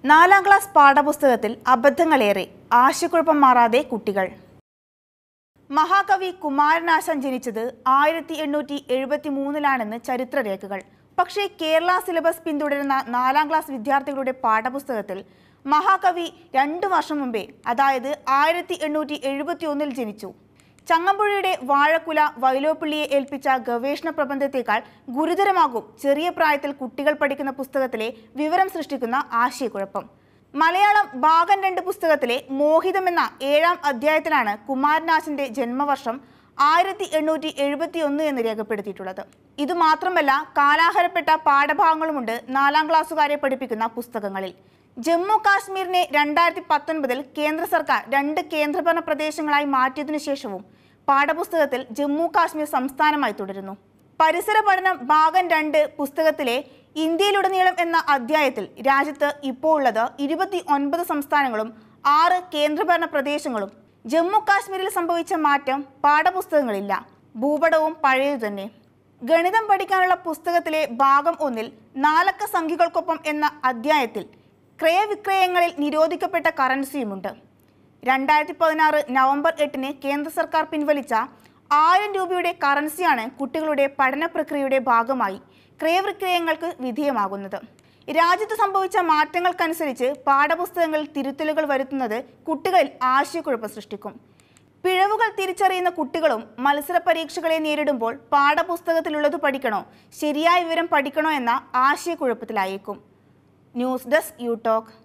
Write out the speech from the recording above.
നാലാം ക്ലാസ് പാഠപുസ്തകത്തിൽ അബദ്ധങ്ങളേറെ ആശയക്കുഴപ്പം മാറാതെ കുട്ടികൾ മഹാകവി കുമാരനാശാൻ ജനിച്ചത് ആയിരത്തി എണ്ണൂറ്റി എഴുപത്തി മൂന്നിലാണെന്ന് ചരിത്രരേഖകൾ പക്ഷേ കേരള സിലബസ് പിന്തുടരുന്ന നാലാം ക്ലാസ് വിദ്യാർത്ഥികളുടെ പാഠപുസ്തകത്തിൽ മഹാകവി രണ്ടു വർഷം മുമ്പേ അതായത് ആയിരത്തി എണ്ണൂറ്റി എഴുപത്തി ഒന്നിൽ ജനിച്ചു ചങ്ങമ്പുഴയുടെ വാഴക്കുല വൈലോപ്പിള്ളിയെ ഏൽപ്പിച്ച ഗവേഷണ പ്രബന്ധത്തേക്കാൾ ഗുരുതരമാകും ചെറിയ പ്രായത്തിൽ കുട്ടികൾ പഠിക്കുന്ന പുസ്തകത്തിലെ വിവരം സൃഷ്ടിക്കുന്ന ആശയക്കുഴപ്പം മലയാളം ഭാഗം രണ്ട് പുസ്തകത്തിലെ മോഹിതം എന്ന ഏഴാം അധ്യായത്തിലാണ് കുമാരനാശന്റെ ജന്മവർഷം ആയിരത്തി എണ്ണൂറ്റി എഴുപത്തി ഒന്ന് എന്ന് രേഖപ്പെടുത്തിയിട്ടുള്ളത് ഇതുമാത്രമല്ല കാലാഹരപ്പെട്ട പാഠഭാഗങ്ങളുമുണ്ട് നാലാം ക്ലാസ്സുകാരെ പഠിപ്പിക്കുന്ന പുസ്തകങ്ങളിൽ ജമ്മു കാശ്മീരിനെ രണ്ടായിരത്തി പത്തൊൻപതിൽ കേന്ദ്ര സർക്കാർ രണ്ട് കേന്ദ്രഭരണ പ്രദേശങ്ങളായി മാറ്റിയതിനു ശേഷവും പാഠപുസ്തകത്തിൽ ജമ്മു കാശ്മീർ സംസ്ഥാനമായി തുടരുന്നു പരിസര പഠനം ഭാഗം രണ്ട് പുസ്തകത്തിലെ ഇന്ത്യയിലുടനീളം എന്ന അധ്യായത്തിൽ രാജ്യത്ത് ഇപ്പോൾ ഉള്ളത് ഇരുപത്തി ഒൻപത് സംസ്ഥാനങ്ങളും ആറ് കേന്ദ്രഭരണ പ്രദേശങ്ങളും ജമ്മു കാശ്മീരിൽ സംഭവിച്ച മാറ്റം പാഠപുസ്തകങ്ങളില്ല ഭൂപടവും പഴയതു തന്നെ ഗണിതം പഠിക്കാനുള്ള പുസ്തകത്തിലെ ഭാഗം ഒന്നിൽ നാലക്ക സംഖ്യകൾക്കൊപ്പം എന്ന അധ്യായത്തിൽ ക്രയവിക്രയങ്ങളിൽ നിരോധിക്കപ്പെട്ട കറൻസിയുമുണ്ട് രണ്ടായിരത്തി പതിനാറ് നവംബർ എട്ടിന് കേന്ദ്ര സർക്കാർ പിൻവലിച്ച ആയിരം രൂപയുടെ കറൻസിയാണ് കുട്ടികളുടെ പഠന പ്രക്രിയയുടെ ഭാഗമായി ക്രയവിക്രയങ്ങൾക്ക് വിധേയമാകുന്നത് രാജ്യത്ത് സംഭവിച്ച മാറ്റങ്ങൾക്കനുസരിച്ച് പാഠപുസ്തകങ്ങളിൽ തിരുത്തലുകൾ വരുത്തുന്നത് കുട്ടികളിൽ ആശയക്കുഴപ്പം സൃഷ്ടിക്കും പിഴവുകൾ തിരിച്ചറിയുന്ന കുട്ടികളും മത്സര പരീക്ഷകളെ നേരിടുമ്പോൾ പാഠപുസ്തകത്തിലുള്ളത് പഠിക്കണോ ശരിയായ വിവരം പഠിക്കണോ എന്ന ആശയക്കുഴപ്പത്തിലായേക്കും ന്യൂസ് ഡെസ്ക് യു ടോക്ക്